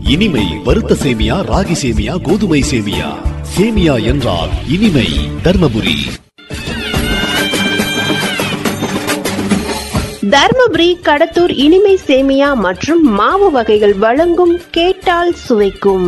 இனிமை வறுத்த சேமியா ராகி சேமியா கோதுமை சேமியா சேமியா என்றால் இனிமை தர்மபுரி தர்மபுரி கடத்தூர் இனிமை சேமியா மற்றும் மாவு வகைகள் வழங்கும் கேட்டால் சுவைக்கும்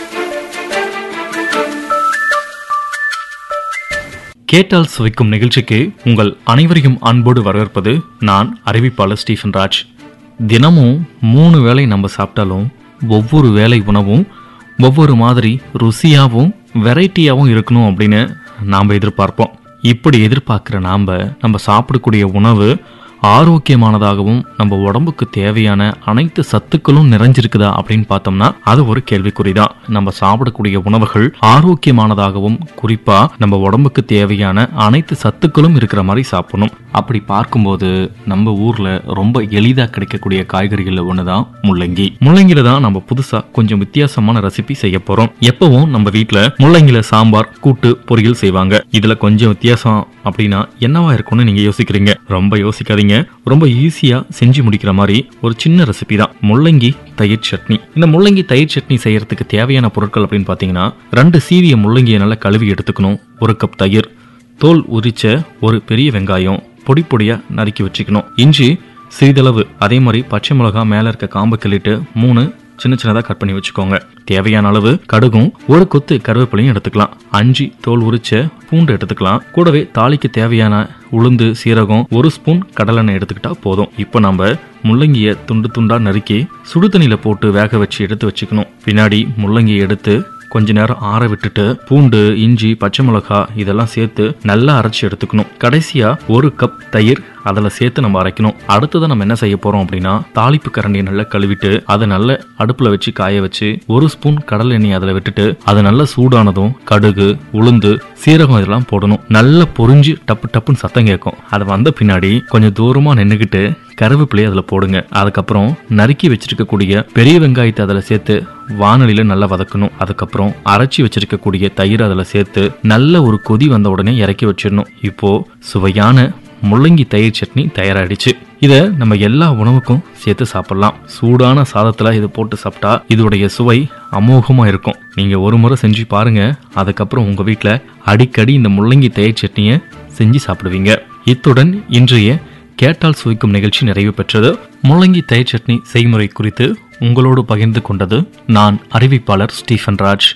கேட்டால் சுவைக்கும் நிகழ்ச்சிக்கு உங்கள் அனைவரையும் அன்போடு வரவேற்பது நான் அறிவிப்பாளர் ஸ்டீஃபன் ராஜ் தினமும் மூணு வேளை நம்ம சாப்பிட்டாலும் ஒவ்வொரு வேளை உணவும் ஒவ்வொரு மாதிரி ருசியாகவும் வெரைட்டியாகவும் இருக்கணும் அப்படின்னு நாம் எதிர்பார்ப்போம் இப்படி எதிர்பார்க்குற நாம் நம்ம சாப்பிடக்கூடிய உணவு ஆரோக்கியமானதாகவும் நம்ம உடம்புக்கு தேவையான அனைத்து சத்துக்களும் நிறைஞ்சிருக்குதா அப்படின்னு பார்த்தோம்னா அது ஒரு கேள்விக்குறிதான் நம்ம சாப்பிடக்கூடிய உணவுகள் ஆரோக்கியமானதாகவும் குறிப்பா நம்ம உடம்புக்கு தேவையான அனைத்து சத்துக்களும் இருக்கிற மாதிரி சாப்பிடணும் அப்படி பார்க்கும்போது நம்ம ஊர்ல ரொம்ப எளிதா கிடைக்கக்கூடிய காய்கறிகள்ல ஒண்ணுதான் முள்ளங்கி முள்ளங்கில தான் நம்ம புதுசா கொஞ்சம் வித்தியாசமான ரெசிபி செய்ய போறோம் எப்பவும் நம்ம வீட்ல முள்ளங்கில சாம்பார் கூட்டு பொரியல் செய்வாங்க இதுல கொஞ்சம் வித்தியாசம் அப்படின்னா என்னவா இருக்கும்னு நீங்க யோசிக்கிறீங்க ரொம்ப யோசிக்காதீங்க ரொம்ப ஈஸியா செஞ்சு முடிக்கிற மாதிரி ஒரு சின்ன ரெசிபி தான் முள்ளங்கி தயிர் சட்னி இந்த முள்ளங்கி தயிர் சட்னி செய்யறதுக்கு தேவையான பொருட்கள் அப்படின்னு பாத்தீங்கன்னா ரெண்டு சீவிய முள்ளங்கியை நல்லா கழுவி எடுத்துக்கணும் ஒரு கப் தயிர் தோல் உரிச்ச ஒரு பெரிய வெங்காயம் பொடி பொடியா நறுக்கி வச்சுக்கணும் இஞ்சி சிறிதளவு அதே மாதிரி பச்சை மிளகா மேல இருக்க காம்பு கிள்ளிட்டு மூணு சின்ன சின்னதாக கட் பண்ணி வச்சுக்கோங்க தேவையான அளவு கடுகும் ஒரு கொத்து கருவேப்பிலையும் எடுத்துக்கலாம் அஞ்சு தோல் உரிச்ச பூண்டு எடுத்துக்கலாம் கூடவே தாளிக்கு தேவையான உளுந்து சீரகம் ஒரு ஸ்பூன் கடலெண்ணெய் எடுத்துக்கிட்டா போதும் இப்போ நம்ம முள்ளங்கிய துண்டு துண்டா நறுக்கி சுடு தண்ணியில போட்டு வேக வச்சு எடுத்து வச்சுக்கணும் பின்னாடி முள்ளங்கியை எடுத்து கொஞ்ச நேரம் ஆற விட்டுட்டு பூண்டு இஞ்சி பச்சை மிளகாய் இதெல்லாம் சேர்த்து நல்லா அரைச்சி எடுத்துக்கணும் கடைசியா ஒரு கப் தயிர் அதில் சேர்த்து நம்ம அரைக்கணும் அடுத்ததான் நம்ம என்ன செய்ய போறோம் அப்படின்னா தாளிப்பு கரண்டியை நல்லா கழுவிட்டு அதை நல்ல அடுப்புல வச்சு காய வச்சு ஒரு ஸ்பூன் கடல் எண்ணெய் அதில் விட்டுட்டு அது நல்லா சூடானதும் கடுகு உளுந்து சீரகம் இதெல்லாம் போடணும் நல்லா பொரிஞ்சு டப்பு டப்புன்னு சத்தம் கேட்கும் அது வந்த பின்னாடி கொஞ்சம் தூரமா நின்றுக்கிட்டு கருவேப்பிலையை அதில் போடுங்க அதுக்கப்புறம் நறுக்கி வச்சிருக்கக்கூடிய பெரிய வெங்காயத்தை அதில் சேர்த்து வானொலியில நல்லா வதக்கணும் அதுக்கப்புறம் அரைச்சி வச்சிருக்கக்கூடிய தயிர் அதில் சேர்த்து நல்ல ஒரு கொதி வந்த உடனே இறக்கி வச்சிடணும் இப்போ சுவையான முள்ளங்கி தயிர் சட்னி தயாராகிடுச்சு இதை நம்ம எல்லா உணவுக்கும் சேர்த்து சாப்பிடலாம் சூடான சாதத்தில் இது போட்டு சாப்பிட்டா இதோடைய சுவை அமோகமா இருக்கும் நீங்க ஒரு முறை செஞ்சு பாருங்க அதுக்கப்புறம் உங்க வீட்டில் அடிக்கடி இந்த முள்ளங்கி தயிர் சட்னியை செஞ்சு சாப்பிடுவீங்க இத்துடன் இன்றைய கேட்டால் சுவைக்கும் நிகழ்ச்சி நிறைவு பெற்றது முள்ளங்கி தயிர் சட்னி செய்முறை குறித்து உங்களோடு பகிர்ந்து கொண்டது நான் அறிவிப்பாளர் ஸ்டீஃபன் ராஜ்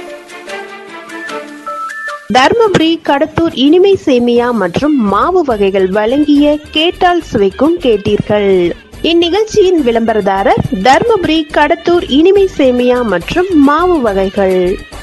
தர்மபுரி கடத்தூர் இனிமை சேமியா மற்றும் மாவு வகைகள் வழங்கிய கேட்டால் சுவைக்கும் கேட்டீர்கள் இந்நிகழ்ச்சியின் விளம்பரதாரர் தர்மபுரி கடத்தூர் இனிமை சேமியா மற்றும் மாவு வகைகள்